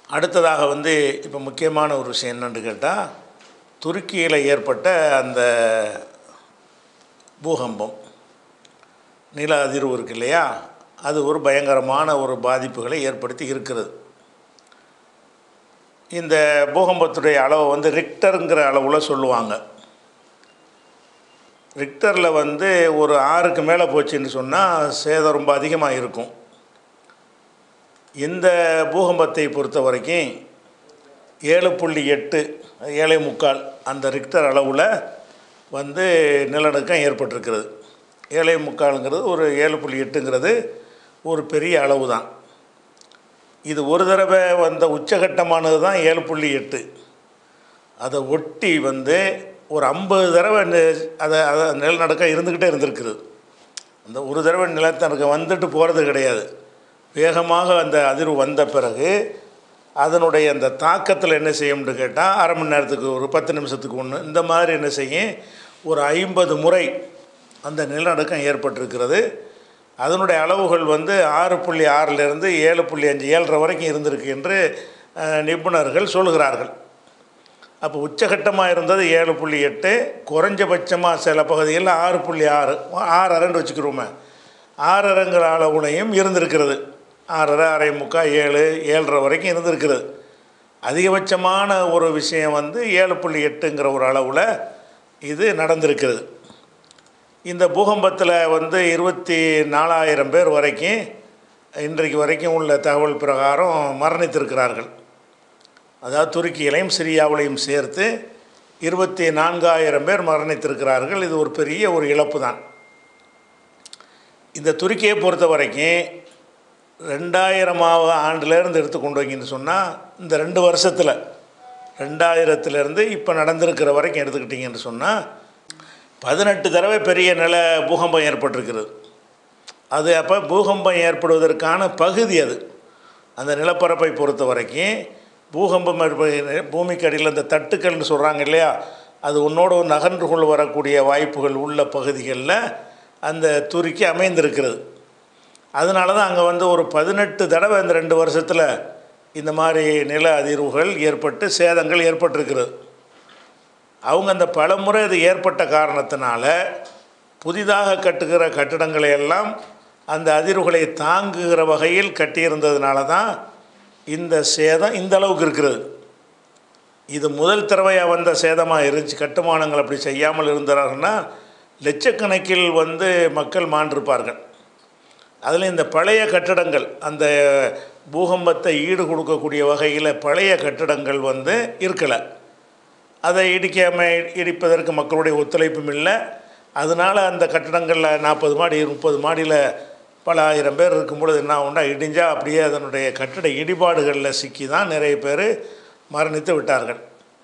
அடுத்ததாக வந்து இப்போ முக்கியமான ஒரு விஷயம் என்னன்னு கேட்டால் துருக்கியில் ஏற்பட்ட அந்த பூகம்பம் நில அதிர்வு இருக்கு இல்லையா அது ஒரு பயங்கரமான ஒரு பாதிப்புகளை ஏற்படுத்தி இருக்கிறது இந்த பூகம்பத்துடைய அளவை வந்து ரிக்டருங்கிற அளவில் சொல்லுவாங்க ரிக்டரில் வந்து ஒரு ஆறுக்கு மேலே போச்சுன்னு சொன்னால் சேதம் ரொம்ப அதிகமாக இருக்கும் இந்த பூகம்பத்தை பொறுத்த வரைக்கும் ஏழு புள்ளி எட்டு ஏழை முக்கால் அந்த ரிக்டர் அளவில் வந்து நிலநடுக்கம் ஏற்பட்டிருக்கிறது ஏழை முக்காலுங்கிறது ஒரு ஏழு புள்ளி எட்டுங்கிறது ஒரு பெரிய அளவு தான் இது ஒரு தடவை வந்த உச்சகட்டமானது தான் ஏழு புள்ளி எட்டு அதை ஒட்டி வந்து ஒரு ஐம்பது தடவை நி- அதை அதை நிலநடுக்கம் இருந்துக்கிட்டே இருந்திருக்குது அந்த ஒரு தடவை நிலநடுக்கம் வந்துட்டு போகிறது கிடையாது வேகமாக அந்த அதிர்வு வந்த பிறகு அதனுடைய அந்த தாக்கத்தில் என்ன செய்யும்னு கேட்டால் அரை மணி நேரத்துக்கு ஒரு பத்து நிமிஷத்துக்கு ஒன்று இந்த மாதிரி என்ன செய்யும் ஒரு ஐம்பது முறை அந்த நிலநடுக்கம் ஏற்பட்டிருக்கிறது அதனுடைய அளவுகள் வந்து ஆறு புள்ளி ஆறிலிருந்து ஏழு புள்ளி அஞ்சு ஏழரை வரைக்கும் இருந்திருக்கு என்று அஹ், நிபுணர்கள் சொல்கிறார்கள் அப்போ உச்சகட்டமாக இருந்தது ஏழு புள்ளி எட்டு குறைஞ்சபட்சமாக சில பகுதிகளில் ஆறு புள்ளி ஆறு ஆறு அரைன்னு வச்சுக்கிறோமே ஆறு அரைங்கிற அளவுலையும் இருந்திருக்கிறது ஆறரை அரை முக்கால் ஏழு ஏழரை வரைக்கும் இருந்திருக்கிறது அதிகபட்சமான ஒரு விஷயம் வந்து ஏழு புள்ளி எட்டுங்கிற ஒரு அளவில் இது நடந்திருக்கிறது இந்த பூகம்பத்தில் வந்து இருபத்தி நாலாயிரம் பேர் வரைக்கும் இன்றைக்கு வரைக்கும் உள்ள தகவல் பிரகாரம் மரணித்திருக்கிறார்கள் அதாவது துருக்கியிலையும் சிரியாவிலையும் சேர்த்து இருபத்தி நான்காயிரம் பேர் மரணித்திருக்கிறார்கள் இது ஒரு பெரிய ஒரு இழப்பு தான் இந்த துருக்கியை பொறுத்த வரைக்கும் ரெண்டாயிரமாவது ஆண்டுலேருந்து எடுத்து கொண்டு வைங்கன்னு சொன்னால் இந்த ரெண்டு வருஷத்தில் ரெண்டாயிரத்துலேருந்து இப்போ நடந்திருக்கிற வரைக்கும் எடுத்துக்கிட்டிங்கன்னு சொன்னால் பதினெட்டு தடவை பெரிய நில பூகம்பம் ஏற்பட்டிருக்கிறது அது அப்போ பூகம்பம் ஏற்படுவதற்கான பகுதி அது அந்த நிலப்பரப்பை பொறுத்த வரைக்கும் பூகம்பம் ஏற்ப- பூமிக்கு அடியில் அந்த தட்டுக்கள்னு சொல்கிறாங்க இல்லையா அது உன்னோட ஒன்று நகன்று கொண்டு வரக்கூடிய வாய்ப்புகள் உள்ள பகுதிகளில் அந்த துருக்கி அமைந்திருக்கிறது அதனால தான் அங்கே வந்து ஒரு பதினெட்டு தடவை இந்த ரெண்டு வருஷத்தில் இந்த மாதிரி நில அதிர்வுகள் ஏற்பட்டு சேதங்கள் ஏற்பட்டிருக்கிறது அவங்க அந்த பலமுறை இது ஏற்பட்ட காரணத்தினால புதிதாக கட்டுகிற கட்டிடங்களை எல்லாம் அந்த அதிர்வுகளை தாங்குகிற வகையில் கட்டியிருந்ததுனால தான் இந்த சேதம் இந்த அளவுக்கு இருக்கிறது இது முதல் தடவையாக வந்த சேதமாக இருந்துச்சு கட்டுமானங்கள் அப்படி செய்யாமல் இருந்தார்கள்னா லட்சக்கணக்கில் வந்து மக்கள் மாண்டிருப்பார்கள் அதில் இந்த பழைய கட்டடங்கள் அந்த பூகம்பத்தை ஈடு கொடுக்கக்கூடிய வகையில் பழைய கட்டடங்கள் வந்து இருக்கலை அதை இடிக்காமல் இடிப்பதற்கு மக்களுடைய ஒத்துழைப்பும் இல்லை அதனால் அந்த கட்டடங்களில் நாற்பது மாடி முப்பது மாடியில் பல ஆயிரம் பேர் இருக்கும் பொழுது என்ன உண்டா இடிஞ்சால் அப்படியே அதனுடைய கட்டிட இடிபாடுகளில் சிக்கி தான் நிறைய பேர் மரணித்து விட்டார்கள்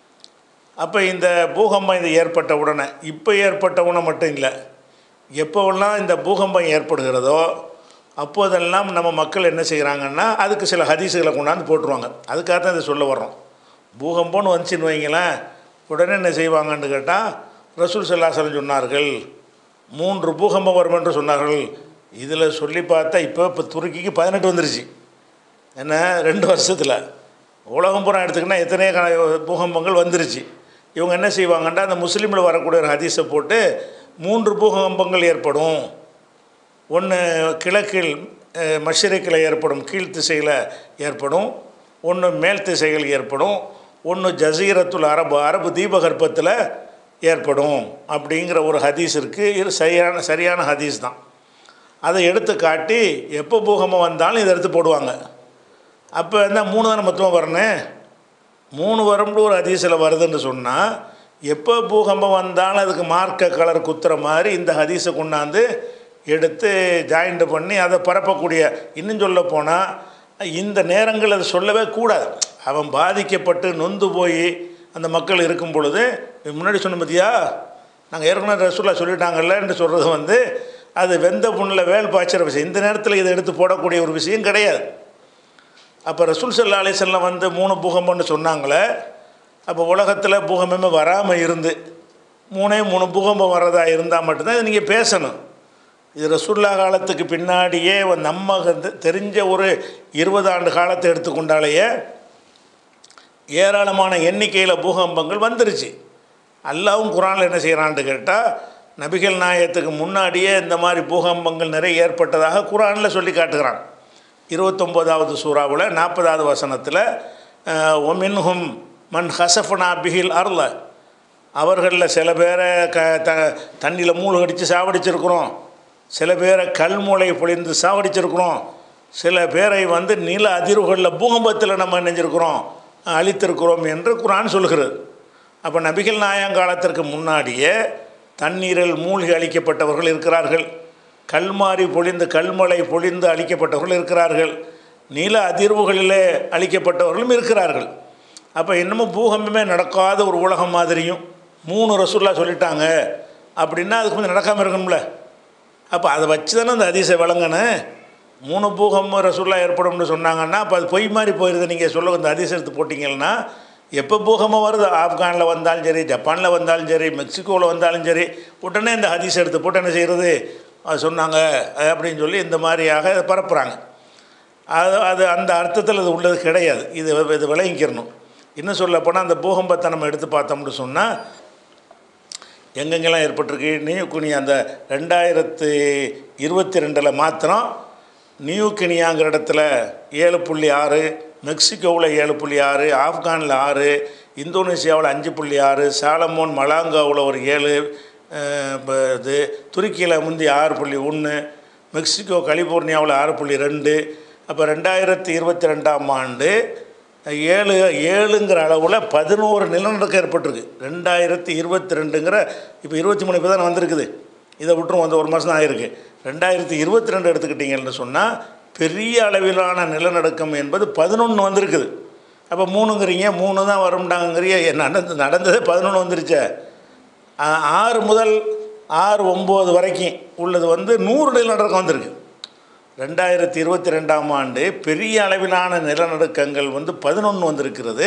அப்போ இந்த பூகம்பம் இது ஏற்பட்ட உடனே இப்போ ஏற்பட்ட உடனே மட்டும் இல்லை எப்போவெல்லாம் இந்த பூகம்பம் ஏற்படுகிறதோ அப்போதெல்லாம் நம்ம மக்கள் என்ன செய்கிறாங்கன்னா அதுக்கு சில ஹதீஸுகளை கொண்டாந்து போட்டுருவாங்க அதுக்காக தான் இதை சொல்ல வர்றோம் பூகம்பம்னு வந்துச்சுன்னு வைங்களேன் உடனே என்ன செய்வாங்கன்னு கேட்டால் ரசூல் சல்லாசலம் சொன்னார்கள் மூன்று பூகம்பம் வரும் என்று சொன்னார்கள் இதில் சொல்லி பார்த்தா இப்போ இப்போ துருக்கிக்கு பதினெட்டு வந்துருச்சு என்ன ரெண்டு வருஷத்தில் உலகம் பூரா எடுத்துக்கினா எத்தனையோ க- பூகம்பங்கள் வந்துருச்சு இவங்க என்ன செய்வாங்கன்னா அந்த முஸ்லீமில் வரக்கூடிய ஒரு ஹதீஸை போட்டு மூன்று பூகம்பங்கள் ஏற்படும் ஒன்று கிழக்கில் அஹ், மஷ்ரிக்கில் ஏற்படும் கீழ் திசையில் ஏற்படும் ஒன்று மேல் திசையில் ஏற்படும் ஒன்று ஜசீரத்துல் அரபு அரபு தீபகற்பத்தில் ஏற்படும் அப்படிங்கிற ஒரு ஹதீஸ் இருக்குது இது சரியான சரியான ஹதீஸ் தான் அதை எடுத்து காட்டி எப்போ பூகம்பம் வந்தாலும் இதை எடுத்து போடுவாங்க அப்போ என்ன மூணு தானே மொத்தமாக வரணும் மூணு வரும்னு ஒரு ஹதீஸில் வருதுன்னு சொன்னால் எப்போ பூகம்பம் வந்தாலும் அதுக்கு மார்க்க கலர் குத்துற மாதிரி இந்த ஹதீஸை கொண்டாந்து எடுத்து ஜாயிண்ட் பண்ணி அதை பரப்பக்கூடிய இன்னும் சொல்ல போனால் இந்த நேரங்கள் அதை சொல்லவே கூடாது அவன் பாதிக்கப்பட்டு நொந்து போய் அந்த மக்கள் இருக்கும் பொழுது முன்னாடி சொன்ன பத்தியா நாங்கள் ஏற்கனவே ரசூல்லா சொல்லிட்டாங்கல்லன்னு சொல்கிறது வந்து அது வெந்த புண்ணில் வேல் பாய்ச்சிற விஷயம் இந்த நேரத்தில் இதை எடுத்து போடக்கூடிய ஒரு விஷயம் கிடையாது அப்போ ரசூல் சல்லா அலிசல்லாம் வந்து மூணு பூகம்பம்னு சொன்னாங்களே அப்போ உலகத்தில் பூகம்பமே வராமல் இருந்து மூணே மூணு பூகம்பம் வர்றதா இருந்தால் மட்டும்தான் இதை நீங்கள் பேசணும் இது ரசூல்லா காலத்துக்கு பின்னாடியே வந்து நம்ம வந்து தெரிஞ்ச ஒரு இருபது ஆண்டு காலத்தை எடுத்துக்கொண்டாலேயே ஏராளமான எண்ணிக்கையில் பூகம்பங்கள் வந்துருச்சு அல்லாவும் குரானில் என்ன செய்கிறான்னு கேட்டால் நபிகள் நாயகத்துக்கு முன்னாடியே இந்த மாதிரி பூகம்பங்கள் நிறைய ஏற்பட்டதாக குரானில் சொல்லி காட்டுகிறான் இருபத்தொம்போதாவது சூறாவில் நாற்பதாவது வசனத்தில் ஒமின்ஹும் மன் ஹசஃபனா பிஹில் அருள அவர்களில் சில பேரை க த தண்ணியில் மூழ்கடித்து சாவடிச்சிருக்கிறோம் சில பேரை கல்மூளை பொழிந்து சாவடிச்சிருக்கிறோம் சில பேரை வந்து நில அதிர்வுகளில் பூகம்பத்தில் நம்ம நினைஞ்சிருக்கிறோம் அழித்திருக்கிறோம் என்று குரான் சொல்கிறது அப்போ நபிகள் நாயங்காலத்திற்கு முன்னாடியே தண்ணீரில் மூழ்கி அழிக்கப்பட்டவர்கள் இருக்கிறார்கள் கல்மாரி பொழிந்து கல்மலை பொழிந்து அழிக்கப்பட்டவர்கள் இருக்கிறார்கள் நில அதிர்வுகளிலே அழிக்கப்பட்டவர்களும் இருக்கிறார்கள் அப்போ இன்னமும் பூகம்பமே நடக்காத ஒரு உலகம் மாதிரியும் மூணு ரசூல்லா சொல்லிட்டாங்க அப்படின்னா அது கொஞ்சம் நடக்காமல் இருக்கணும்ல அப்போ அதை வச்சு தானே அந்த அதிசய விளங்கணும் மூணு பூகம்பம் ரசூல்லா ஏற்படும்னு சொன்னாங்கன்னா அப்போ அது பொய் மாதிரி போயிடுது நீங்கள் சொல்ல இந்த அதிசயத்தை போட்டிங்கன்னா எப்போ பூகம்பம் வருது ஆப்கானில் வந்தாலும் சரி ஜப்பானில் வந்தாலும் சரி மெக்சிகோவில் வந்தாலும் சரி உடனே இந்த ஹதீஸ் எடுத்து போட்டு என்ன செய்கிறது அது சொன்னாங்க அது அப்படின்னு சொல்லி இந்த மாதிரியாக அதை பரப்புகிறாங்க அது அது அந்த அர்த்தத்தில் அது உள்ளது கிடையாது இது இது விளங்கிக்கிறணும் இன்னும் சொல்லப்போனால் அந்த பூகம்பத்தை நம்ம எடுத்து பார்த்தோம்னு சொன்னால் எங்கெங்கெல்லாம் ஏற்பட்டிருக்கு நியூ குனி அந்த ரெண்டாயிரத்து இருபத்தி ரெண்டில் மாத்திரம் நியூ கினியாங்கிற இடத்துல ஏழு புள்ளி ஆறு மெக்சிகோவில் ஏழு புள்ளி ஆறு ஆப்கானில் ஆறு இந்தோனேசியாவில் அஞ்சு புள்ளி ஆறு சாலமோன் மலாங்காவில் ஒரு ஏழு அஹ், இப்போ இது துருக்கியில் முந்தி ஆறு புள்ளி ஒன்று மெக்சிகோ கலிஃபோர்னியாவில் ஆறு புள்ளி ரெண்டு அப்போ ரெண்டாயிரத்தி இருபத்தி ரெண்டாம் ஆண்டு ஏழு ஏழுங்கிற அளவில் பதினோரு நிலநடுக்கம் ஏற்பட்டிருக்கு ரெண்டாயிரத்தி இருபத்தி ரெண்டுங்கிற இப்போ இருபத்தி மூணு இப்போ தான் வந்திருக்குது இதை விட்டுரும் வந்து ஒரு மாதம் தான் ஆயிருக்கு ரெண்டாயிரத்தி இருபத்தி ரெண்டு எடுத்துக்கிட்டிங்கன்னு சொன்னால் பெரிய அளவிலான நிலநடுக்கம் என்பது பதினொன்று வந்திருக்குது அப்போ மூணுங்கிறீங்க மூணு தான் வரும்டாங்கிறீங்க நடந்து நடந்ததே பதினொன்று வந்துருச்சே ஆ- ஆறு முதல் ஆறு ஒம்பது வரைக்கும் உள்ளது வந்து நூறு நிலநடுக்கம் வந்திருக்கு ரெண்டாயிரத்தி இருபத்தி ரெண்டாம் ஆண்டு பெரிய அளவிலான நிலநடுக்கங்கள் வந்து பதினொன்று வந்திருக்கிறது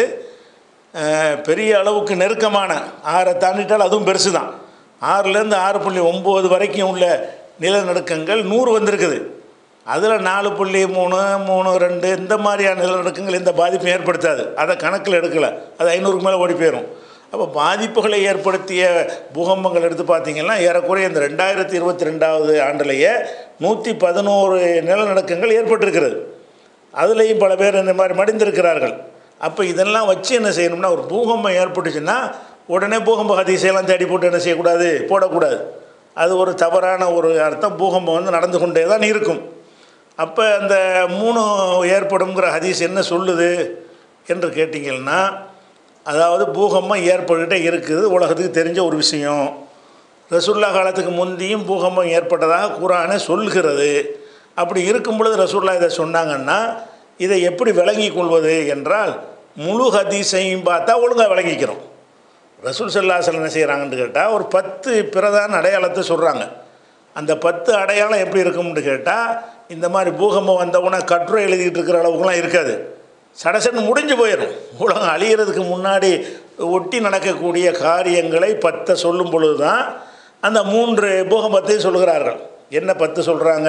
அஹ், பெரிய அளவுக்கு நெருக்கமான ஆறை தாண்டிட்டால் அதுவும் பெருசு தான் ஆறுலேருந்து ஆறு புள்ளி ஒம்பது வரைக்கும் உள்ள நிலநடுக்கங்கள் நூறு வந்திருக்குது அதில் நாலு புள்ளி மூணு மூணு ரெண்டு இந்த மாதிரியான நிலநடுக்கங்கள் எந்த பாதிப்பும் ஏற்படுத்தாது அதை கணக்கில் எடுக்கலை அது ஐநூறுக்கு மேலே ஓடி போயிடும் அப்போ பாதிப்புகளை ஏற்படுத்திய பூகம்பங்கள் எடுத்து பார்த்தீங்கன்னா ஏறக்குறைய இந்த ரெண்டாயிரத்தி இருபத்தி ரெண்டாவது ஆண்டிலேயே நூற்றி பதினோரு நிலநடுக்கங்கள் ஏற்பட்டிருக்கிறது அதுலேயும் பல பேர் இந்த மாதிரி மடிந்திருக்கிறார்கள் அப்போ இதெல்லாம் வச்சு என்ன செய்யணும்னா ஒரு பூகம்பம் ஏற்பட்டுச்சுன்னா உடனே பூகம்ப ஹதீஸையெல்லாம் தேடி போட்டு என்ன செய்யக்கூடாது போடக்கூடாது அது ஒரு தவறான ஒரு அர்த்தம் பூகம்பம் வந்து நடந்து கொண்டே தான் இருக்கும் அப்போ அந்த மூணு ஏற்படுங்கிற ஹதீஸ் என்ன சொல்லுது என்று கேட்டிங்கன்னா அதாவது பூகம்பம் ஏற்பட்டுக்கிட்டே இருக்குது உலகத்துக்கு தெரிஞ்ச ஒரு விஷயம் ரசுல்லா காலத்துக்கு முந்தியும் பூகம்பம் ஏற்பட்டதாக குரானே சொல்கிறது அப்படி இருக்கும் பொழுது ரசூல்லா இதை சொன்னாங்கன்னா இதை எப்படி விளங்கிக் கொள்வது என்றால் முழு ஹதீஸையும் பார்த்தா ஒழுங்காக விளங்கிக்கிறோம் ரசூல் சல்லாசல் என்ன செய்கிறாங்கன்னு கேட்டால் ஒரு பத்து பிரதான அடையாளத்தை சொல்கிறாங்க அந்த பத்து அடையாளம் எப்படி இருக்கும்னு கேட்டால் இந்த மாதிரி பூகம்பம் வந்தவுடனே கட்டுரை எழுதிட்டு இருக்கிற அளவுக்குலாம் இருக்காது சடசன்னு முடிஞ்சு போயிடும் உலகம் அழிகிறதுக்கு முன்னாடி ஒட்டி நடக்கக்கூடிய காரியங்களை பத்தை சொல்லும் பொழுது தான் அந்த மூன்று பூகம்பத்தையும் சொல்கிறார்கள் என்ன பத்து சொல்கிறாங்க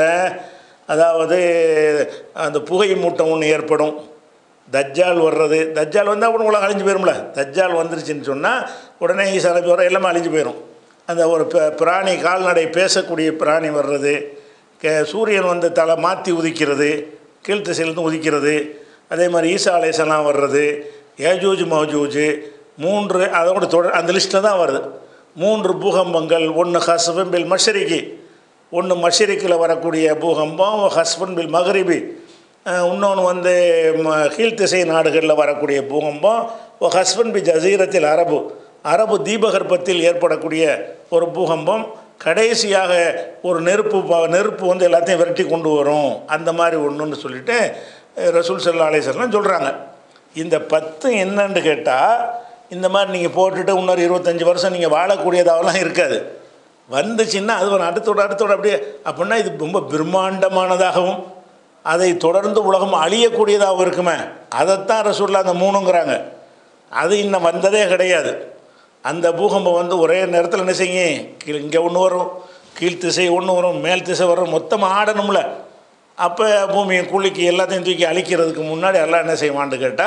அதாவது அந்த புகை மூட்டம் ஒன்று ஏற்படும் தஜ்ஜால் வர்றது தஜ்ஜால் வந்தால் அப்புறம் உலகம் அழிஞ்சு போயிரும்ல தஜ்ஜால் வந்துருச்சுன்னு சொன்னால் உடனே ஈசா நபி வர எல்லாமே அழிஞ்சு போயிடும் அந்த ஒரு ப- பிராணி கால்நடை பேசக்கூடிய பிராணி வர்றது கே சூரியன் வந்து தலை மாற்றி உதிக்கிறது கீழ்த்திசையிலேருந்து உதிக்கிறது அதே மாதிரி ஈசா அலேசலாம் வர்றது ஏஜூஜ் மௌஜூஜ் மூன்று அதோட தொடர் அந்த லிஸ்ட்டில் தான் வருது மூன்று பூகம்பங்கள் ஒன்று ஹஸ்பன் பில் மஷரிக்கு ஒன்று மஷரிக்கில் வரக்கூடிய பூகம்பம் ஹஸ்பன் பில் மகரிபி இன்னொன்று வந்து ம- கீழ்த்திசை நாடுகளில் வரக்கூடிய பூகம்பம் ஹஸ்பன் பி ஜசீரத்தில் அரபு அரபு தீபகற்பத்தில் ஏற்படக்கூடிய ஒரு பூகம்பம் கடைசியாக ஒரு நெருப்பு ப- நெருப்பு வந்து எல்லாத்தையும் விரட்டி கொண்டு வரும் அந்த மாதிரி ஒன்றுன்னு சொல்லிட்டு அஹ், ரசூல் சல்லா அலிஸ்லாம் சொல்கிறாங்க இந்த பத்து என்னன்னு கேட்டால் இந்த மாதிரி நீங்கள் போட்டுட்டு இன்னொரு இருபத்தஞ்சி வருஷம் நீங்கள் வாழக்கூடியதாகலாம் இருக்காது வந்துச்சுன்னா அது ஒரு அடுத்தோட அடுத்தோட அப்படியே அப்படின்னா இது ரொம்ப பிரம்மாண்டமானதாகவும் அதை தொடர்ந்து உலகம் அழியக்கூடியதாகவும் இருக்குமே அதைத்தான் ரசூல்லா அந்த மூணுங்கிறாங்க அது இன்னும் வந்ததே கிடையாது அந்த பூகம்பம் வந்து ஒரே நேரத்தில் என்ன செய்யும் கீழ் இங்கே ஒன்று வரும் கீழ் திசை ஒன்று வரும் மேல் திசை வரும் மொத்தமாக ஆடணும்ல அப்போ பூமியை குலுக்கி எல்லாத்தையும் தூக்கி அழிக்கிறதுக்கு முன்னாடி எல்லாம் என்ன செய்வான்னு கேட்டால்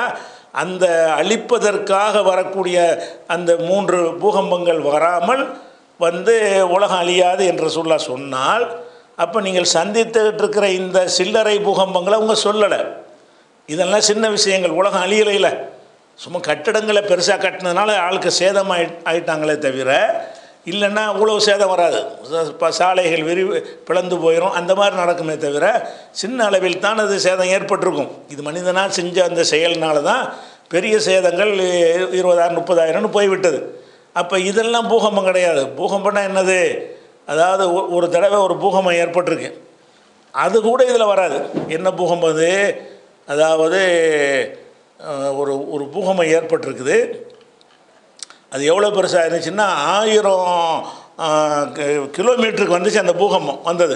அந்த அழிப்பதற்காக வரக்கூடிய அந்த மூன்று பூகம்பங்கள் வராமல் வந்து உலகம் அழியாது என்று சொல்ல சொன்னால் அப்போ நீங்கள் சந்தித்துக்கிட்டு இருக்கிற இந்த சில்லறை பூகம்பங்களை அவங்க சொல்லலை இதெல்லாம் சின்ன விஷயங்கள் உலகம் அழியலைல சும்மா கட்டடங்களை பெருசாக கட்டினதுனால ஆளுக்கு சேதம் ஆயி ஆயிட்டாங்களே தவிர இல்லைன்னா அவ்வளோ சேதம் வராது இப்போ சாலைகள் விரி பிளந்து போயிடும் அந்த மாதிரி நடக்குமே தவிர சின்ன அளவில் தான் அது சேதம் ஏற்பட்டிருக்கும் இது மனிதனால் செஞ்ச அந்த செயல்னால தான் பெரிய சேதங்கள் இருபதாயிரம் முப்பதாயிரம்னு போய்விட்டது அப்போ இதெல்லாம் பூகம்பம் கிடையாது பூகம்பம்னா என்னது அதாவது ஒ- ஒரு தடவை ஒரு பூகம்பம் ஏற்பட்டிருக்கு அது கூட இதில் வராது என்ன பூகம்பம் அது அதாவது அஹ், ஒரு ஒரு பூகம்பம் ஏற்பட்டிருக்குது அது எவ்வளோ பெருசாக இருந்துச்சுன்னா ஆயிரம் அஹ், கி- கிலோமீட்டருக்கு வந்துச்சு அந்த பூகம்பம் வந்தது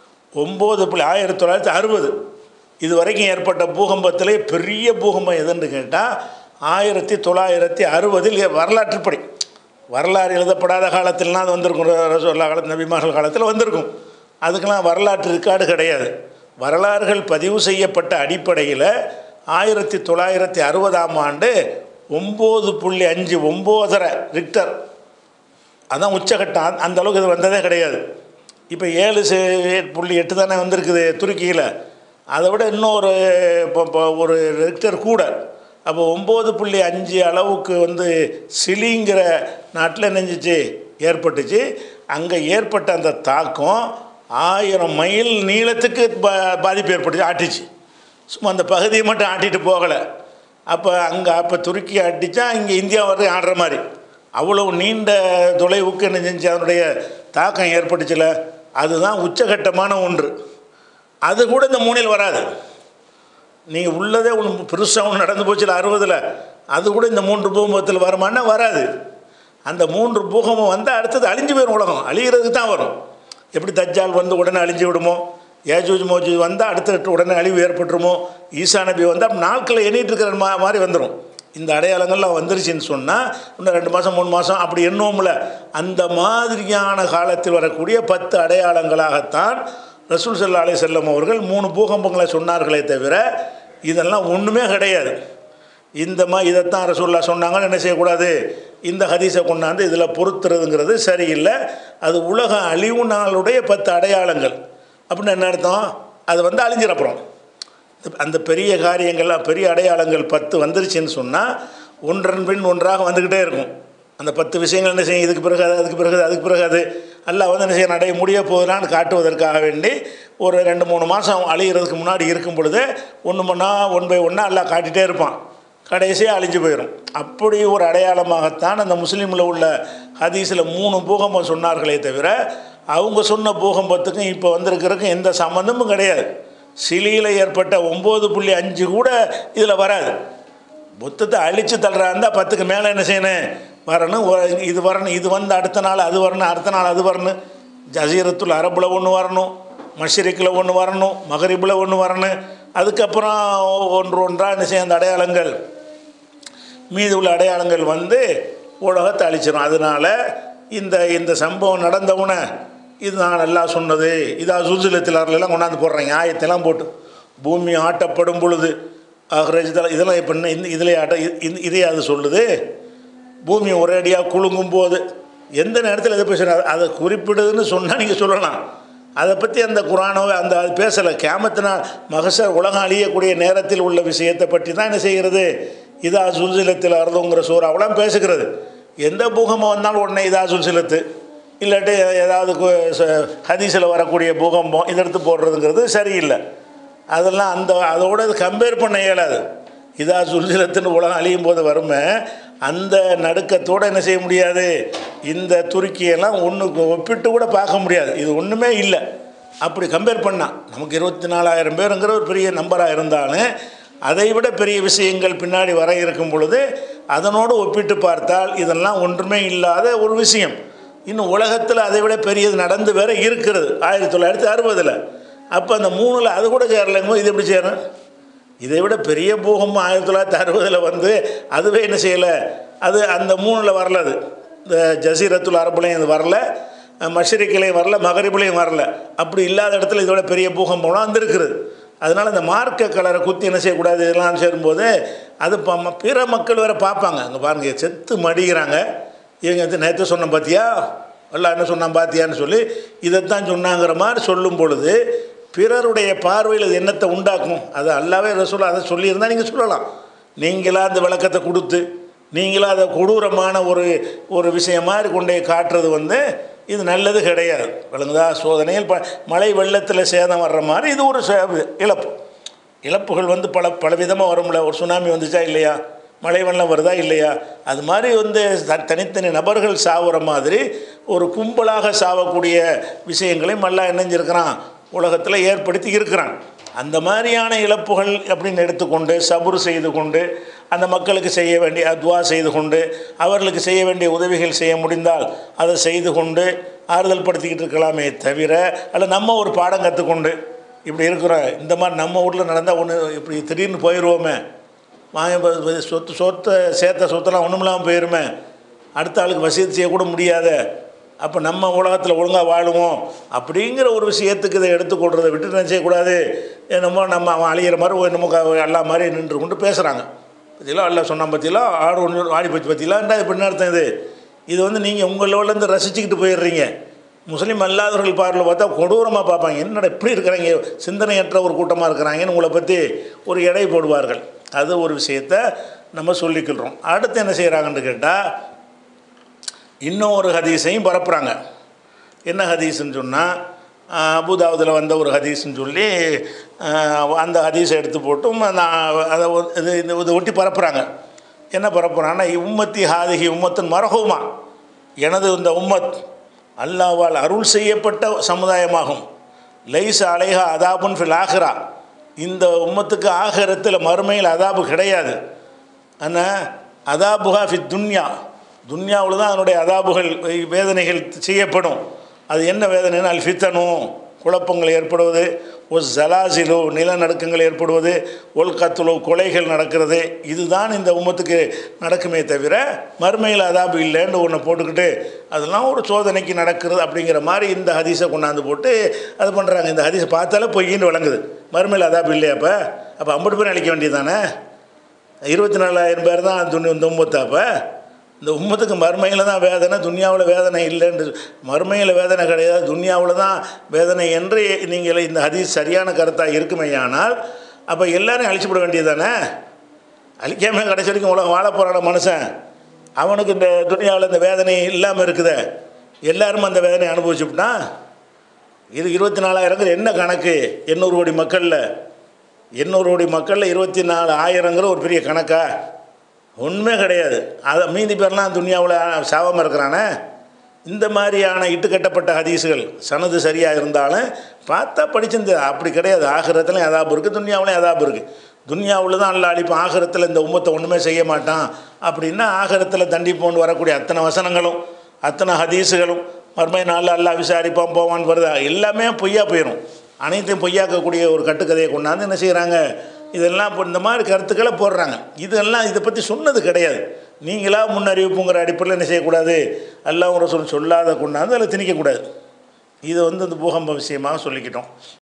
ஒம்பது புள்ளி ஆயிரத்தி தொள்ளாயிரத்தி அறுபது இது வரைக்கும் ஏற்பட்ட பூகம்பத்திலே பெரிய பூகம்பம் எதுன்னு கேட்டால் ஆயிரத்தி தொள்ளாயிரத்தி அறுபதில் வரலாற்றுப்படி வரலாறு எழுதப்படாத காலத்திலலாம் அது வந்திருக்கும் ரசோல்லா காலத்து நபிமார்கள் காலத்தில் வந்திருக்கும் அதுக்கெல்லாம் வரலாற்று ரெக்கார்டு கிடையாது வரலாறுகள் பதிவு செய்யப்பட்ட அடிப்படையில் ஆயிரத்தி தொள்ளாயிரத்தி அறுபதாம் ஆண்டு ஒம்பது புள்ளி அஞ்சு ஒம்போதரை ரிக்டர் அதான் உச்சகட்டம் அந்த- அந்த அளவுக்கு இது வந்ததே கிடையாது இப்போ ஏழு சே- புள்ளி எட்டு தானே வந்திருக்குது துருக்கியில் அதை விட இன்னும் ஒரு இப்போ இப்போ ஒரு ரெக்டர் கூட அப்போ ஒம்பது புள்ளி அஞ்சு அளவுக்கு வந்து சிலிங்கிற நாட்டில் நெஞ்சிச்சு ஏற்பட்டுச்சு அங்கே ஏற்பட்ட அந்த தாக்கம் ஆயிரம் மைல் நீளத்துக்கு பா பாதிப்பு ஏற்பட்டுச்சு ஆட்டிச்சு சும்மா அந்த பகுதியை மட்டும் ஆட்டிட்டு போகலை அப்போ அங்கே அப்போ துருக்கி அடித்தா இங்கே இந்தியா வரையும் ஆடுற மாதிரி அவ்வளவு நீண்ட தொலைவுக்கு என்ன செஞ்சு அதனுடைய தாக்கம் ஏற்பட்டுச்சுல அதுதான் உச்சகட்டமான ஒன்று அது கூட இந்த மூணில் வராது நீங்கள் உள்ளதே ஒன்று பெருசாக ஒன்று நடந்து போச்சுல அறுபதில் அது கூட இந்த மூன்று பூகம்பத்தில் வருமானா வராது அந்த மூன்று பூகம்பம் வந்தால் அடுத்தது அழிஞ்சு போயிடும் உலகம் அழிகிறதுக்கு தான் வரும் எப்படி தஜ்ஜால் வந்து உடனே அழிஞ்சு விடுமோ ஏஜூஜ் மோஜூஜ் வந்தால் அடுத்த உடனே அழிவு ஏற்பட்டுருமோ ஈசா நபி வந்தால் நாட்களை எண்ணிட்டு இருக்கிற மா மாதிரி வந்துடும் இந்த அடையாளங்கள்லாம் வந்துருச்சுன்னு சொன்னால் இன்னும் ரெண்டு மாதம் மூணு மாதம் அப்படி எண்ணுவோம்ல அந்த மாதிரியான காலத்தில் வரக்கூடிய பத்து அடையாளங்களாகத்தான் ரசூல் சல்லா அலி செல்லம் அவர்கள் மூணு பூகம்பங்களை சொன்னார்களே தவிர இதெல்லாம் ஒன்றுமே கிடையாது இந்த மா இதைத்தான் ரசூல்லா சொன்னாங்கன்னு என்ன செய்யக்கூடாது இந்த ஹதீஸை கொண்டாந்து இதில் பொறுத்துறதுங்கிறது சரியில்லை அது உலக அழிவு நாளுடைய பத்து அடையாளங்கள் அப்படின்னு என்ன அர்த்தம் அது வந்து அழிஞ்சிடப்புறம் அந்த பெரிய காரியங்கள்லாம் பெரிய அடையாளங்கள் பத்து வந்துருச்சுன்னு சொன்னால் ஒன்றன் பின் ஒன்றாக வந்துக்கிட்டே இருக்கும் அந்த பத்து விஷயங்கள் என்ன செய்யும் இதுக்கு பிறகு அது அதுக்கு பிறகு அது, அதுக்கு பிறகு அது எல்லாம் வந்து என்ன செய்ய நடை முடிய போகுதுலான்னு காட்டுவதற்காக வேண்டி ஒரு ரெண்டு மூணு மாதம் அழிகிறதுக்கு முன்னாடி இருக்கும் பொழுது ஒன்று மணா ஒன் பை ஒன்றா எல்லாம் காட்டிகிட்டே இருப்பான் கடைசியாக அழிஞ்சு போயிடும் அப்படி ஒரு அடையாளமாகத்தான் அந்த முஸ்லீமில் உள்ள ஹதீஸில் மூணு பூகம்பம் சொன்னார்களே தவிர அவங்க சொன்ன பூகம்பத்துக்கும் இப்போ வந்திருக்கிறதுக்கும் எந்த சம்மந்தமும் கிடையாது சிலியில் ஏற்பட்ட ஒம்பது புள்ளி அஞ்சு கூட இதில் வராது மொத்தத்தை அழித்து தள்ளுறா இருந்தால் பத்துக்கு மேலே என்ன செய்யணும் வரணும் ஒ- இது வரணும் இது வந்து அடுத்த நாள் அது வரணும் அடுத்த நாள் அது வரணும் ஜசீரத்துல் அரபில் ஒன்று வரணும் மஷ்ரிக்கில் ஒன்று வரணும் மகரிபில் ஒன்று வரணும் அதுக்கப்புறம் ஒன்று ஒன்றாக என்ன செய்ய அந்த அடையாளங்கள் மீதி உள்ள அடையாளங்கள் வந்து உலகத்தை அழிச்சிடும் அதனால இந்த இந்த சம்பவம் நடந்தவுடனே இது நான் நல்லா சொன்னது இதா சுல்சிலத்திலாரெல்லாம் கொண்டாந்து போடுறாங்க ஆயத்தெல்லாம் போட்டு பூமி ஆட்டப்படும் பொழுது ஆஹ்ரஜத்தில் இதெல்லாம் இப்போ என்ன இந்த இதிலே ஆட்ட இது- இது- இதே அது சொல்லுது பூமி ஒரேடியாக குலுங்கும் போது எந்த நேரத்தில் எதை பேசுகிறார் அதை குறிப்பிடுதுன்னு சொன்னால் நீங்கள் சொல்லலாம் அதை பற்றி அந்த குரானோ அந்த அது பேசலை கேமத்தினால் மகசர் உலகம் அழியக்கூடிய நேரத்தில் உள்ள விஷயத்தை பற்றி தான் என்ன செய்கிறது இதா சுல்சிலத்தில் அறுதுங்கிற சூறாவெல்லாம் பேசுகிறது எந்த பூகம்பம் வந்தாலும் உடனே இதா சுல்சிலத்து இல்லாட்டி ஏதாவது ஹதீஸில் வரக்கூடிய பூகம்பம் இதை எடுத்து போடுறதுங்கிறது சரியில்லை அதெல்லாம் அந்த அதோட இது கம்பேர் பண்ண இயலாது இதா சுல்சிலத்துன்னு உலகம் அழியும் போது வருமே அந்த நடுக்கத்தோடு என்ன செய்ய முடியாது இந்த துருக்கியெல்லாம் ஒன்றுக்கு ஒப்பிட்டு கூட பார்க்க முடியாது இது ஒன்றுமே இல்லை அப்படி கம்பேர் பண்ணால் நமக்கு இருபத்தி நாலாயிரம் பேருங்கிற ஒரு பெரிய நம்பராக இருந்தாலும் அதை விட பெரிய விஷயங்கள் பின்னாடி வர இருக்கும் பொழுது அதனோடு ஒப்பிட்டு பார்த்தால் இதெல்லாம் ஒன்றுமே இல்லாத ஒரு விஷயம் இன்னும் உலகத்தில் அதை விட பெரியது நடந்து வேற இருக்கிறது ஆயிரத்தி தொள்ளாயிரத்தி அறுபதில் அப்போ அந்த மூணில் அது கூட சேரலைங்க இது எப்படி சேரும் இதை விட பெரிய பூகம்பம் ஆயிரத்தி தொள்ளாயிரத்தி அறுபதில் வந்து அதுவே என்ன செய்யலை அது அந்த மூணில் வரல அது இந்த ஜசீரத்துல் அரபுலையும் இது வரல மஷரிக்கிலையும் வரல மகரிபுலையும் வரல அப்படி இல்லாத இடத்துல இதோட பெரிய பூகம்பம்லாம் வந்திருக்குது அதனால் இந்த மார்க்க கலரை குத்தி என்ன செய்யக்கூடாது இதெல்லாம் சேரும்போது அது ப ம- பிற மக்கள் வேற பார்ப்பாங்க அங்கே பாருங்க செத்து மடிகிறாங்க இவங்க வந்து நேற்று சொன்னேன் பார்த்தியா எல்லாம் என்ன சொன்னான் பார்த்தியான்னு சொல்லி இதைத்தான் சொன்னாங்கிற மாதிரி சொல்லும் பொழுது பிறருடைய பார்வையில் அது என்னத்தை உண்டாக்கும் அது அல்லாவே ரசூலா அதை சொல்லியிருந்தால் நீங்கள் சொல்லலாம் நீங்களா அந்த விளக்கத்தை கொடுத்து நீங்களா அதை கொடூரமான ஒரு ஒரு விஷயம் மாதிரி கொண்டு போய் காட்டுறது வந்து இது நல்லது கிடையாது விளங்குதா சோதனையில் ப மழை வெள்ளத்தில் சேதம் வர்ற மாதிரி இது ஒரு சே- இழப்பு இழப்புகள் வந்து பல பலவிதமாக வரும்ல ஒரு சுனாமி வந்துச்சா இல்லையா மழை வெள்ளம் வருதா இல்லையா அது மாதிரி வந்து த- தனித்தனி நபர்கள் சாவுற மாதிரி ஒரு கும்பலாக சாவக்கூடிய விஷயங்களை மல்லா இணைஞ்சிருக்கிறான் உலகத்தில் ஏற்படுத்தி இருக்கிறான் அந்த மாதிரியான இழப்புகள் அப்படின்னு எடுத்துக்கொண்டு சபுர் செய்து கொண்டு அந்த மக்களுக்கு செய்ய வேண்டிய துவா செய்து கொண்டு அவர்களுக்கு செய்ய வேண்டிய உதவிகள் செய்ய முடிந்தால் அதை செய்து கொண்டு ஆறுதல் படுத்திக்கிட்டு இருக்கலாமே தவிர அல்ல நம்ம ஒரு பாடம் கற்றுக்கொண்டு இப்படி இருக்கிறோம் இந்த மாதிரி நம்ம வீட்டில் நடந்தால் ஒன்று இப்படி திடீர்னு போயிடுவோமே வாங்க ப- ப- சொத்து சொத்தை சேர்த்த சொத்தெல்லாம் ஒன்றும் இல்லாமல் போயிருமே அடுத்த ஆளுக்கு வசதி செய்யக்கூட முடியாத அப்போ நம்ம உலகத்தில் ஒழுங்காக வாழுவோம் அப்படிங்கிற ஒரு விஷயத்துக்கு இதை எடுத்துக்கொள்றதை விட்டு என்ன செய்யக்கூடாது என்னமோ நம்ம அவன் அழியிற மாதிரி ஒரு என்னமோ க- எல்லா மாதிரி நின்று கொண்டு பேசுகிறாங்க பற்றிலாம் அல்ல சொன்னான் பற்றிலாம் ஆடு ஒன்று ஆடி போச்சு பற்றிலாம் இப்போ என்ன அர்த்தம் இது இது வந்து நீங்கள் உங்களோடலேருந்து ரசிச்சுக்கிட்டு போயிடுறீங்க முஸ்லீம் அல்லாதவர்கள் பார்வையில் பார்த்தா கொடூரமாக பார்ப்பாங்க என்னடா இப்படி இருக்கிறாங்க சிந்தனையற்ற ஒரு கூட்டமாக இருக்கிறாங்கன்னு உங்களை பற்றி ஒரு எடை போடுவார்கள் அது ஒரு விஷயத்த நம்ம சொல்லிக்கிறோம் அடுத்து என்ன செய்கிறாங்கன்னு கேட்டால் இன்னும் ஒரு ஹதீஸையும் பரப்புகிறாங்க என்ன ஹதீஸ்ன்னு சொன்னால் அபுதாபுதில் வந்த ஒரு ஹதீஸ்ன்னு சொல்லி ஆஹ், அந்த ஹதீஸை எடுத்து போட்டும் நான் அதை ஒ- இது இது இதை ஒட்டி பரப்புகிறாங்க என்ன பரப்புகிறாங்கன்னா உம்மத்தி ஹாதிகி உம்மத்தின் மரகுமா எனது இந்த உம்மத் அல்லாவால் அருள் செய்யப்பட்ட சமுதாயமாகும் லைஸ் அலைஹா அதாபுன் ஃபில் ஆஹிரா இந்த உம்மத்துக்கு ஆகிரத்தில் மறுமையில் அதாபு கிடையாது ஆனால் அதாபுகா ஃபி துன்யா துன்யாவில் தான் அதனுடைய அதாபுகள் வேதனைகள் செய்யப்படும் அது என்ன வேதனைன்னா அல் ஃபித்தனும் குழப்பங்கள் ஏற்படுவது ஒரு ஜலாசிலோ நிலநடுக்கங்கள் ஏற்படுவது ஒல்கத்துலோ கொலைகள் நடக்கிறது இதுதான் இந்த உம்மத்துக்கு நடக்குமே தவிர மறுமையில் அதாபு இல்லைன்னு ஒன்று போட்டுக்கிட்டு அதெல்லாம் ஒரு சோதனைக்கு நடக்கிறது அப்படிங்கிற மாதிரி இந்த ஹதீஸை கொண்டாந்து போட்டு அது பண்ணுறாங்க இந்த ஹதீஸை பார்த்தாலே பொய்ன்னு விளங்குது மறுமையில் அதாபு இல்லையா அப்போ அப்போ ஐம்பது பேர் அழிக்க வேண்டியதானே இருபத்தி நாலாயிரம் பேர் தான் துணி இந்த உம்மத்து அப்போ இந்த உம்மத்துக்கு மறுமையில் தான் வேதனை துன்யாவில் வேதனை இல்லைன்னு மறுமையில் வேதனை கிடையாது துன்யாவில் தான் வேதனை என்று நீங்கள் இந்த ஹதீஸ் சரியான கருத்தாக இருக்குமேயானால் அப்போ எல்லாரையும் அழிச்சுவிட வேண்டியதானே அழிக்காமல் கடைசி வரைக்கும் உலகம் வாழ போகிறான மனுஷன் அவனுக்கு இந்த துனியாவில் இந்த வேதனை இல்லாமல் இருக்குதே எல்லாரும் அந்த வேதனையை அனுபவிச்சுட்டான் இது இருபத்தி நாலாயிரங்கிற என்ன கணக்கு எண்ணூறு கோடி மக்களில் எண்ணூறு கோடி மக்களில் இருபத்தி நாலு ஆயிரங்கிற ஒரு பெரிய கணக்கா உண்மை கிடையாது அதை மீதி பேர்லாம் துனியாவில் சாவாமல் இருக்கிறானே இந்த மாதிரியான இட்டுக்கட்டப்பட்ட ஹதீஸுகள் சனது சரியாக இருந்தாலும் பார்த்தா படிச்சிருந்த அப்படி கிடையாது ஆகிரத்துலையும் அதாபு இருக்குது துன்யாவிலையும் அதாபு இருக்குது துன்யாவில் தான் அல்ல அழிப்பான் ஆகிரத்தில் இந்த உம்மத்தை ஒன்றுமே செய்ய மாட்டான் அப்படின்னா ஆகிரத்தில் தண்டிப்போன்னு வரக்கூடிய அத்தனை வசனங்களும் அத்தனை ஹதீஸுகளும் மறுமை நாளில் அல்லா விசாரிப்பான் போவான்னு வருதா எல்லாமே பொய்யா போயிடும் அனைத்தையும் பொய்யாக்கக்கூடிய ஒரு கட்டுக்கதையை கொண்டாந்து என்ன செய்கிறாங்க இதெல்லாம் இப்போ இந்த மாதிரி கருத்துக்களை போடுறாங்க இதெல்லாம் இதை பற்றி சொன்னது கிடையாது நீங்களா முன்னறிவிப்புங்கிற அடிப்படையில் என்ன செய்யக்கூடாது எல்லாம் ஒரு சொல் சொல்லாத கொண்டாந்து அதில் திணிக்கக்கூடாது இதை வந்து இந்த பூகம்ப விஷயமாக சொல்லிக்கிட்டோம்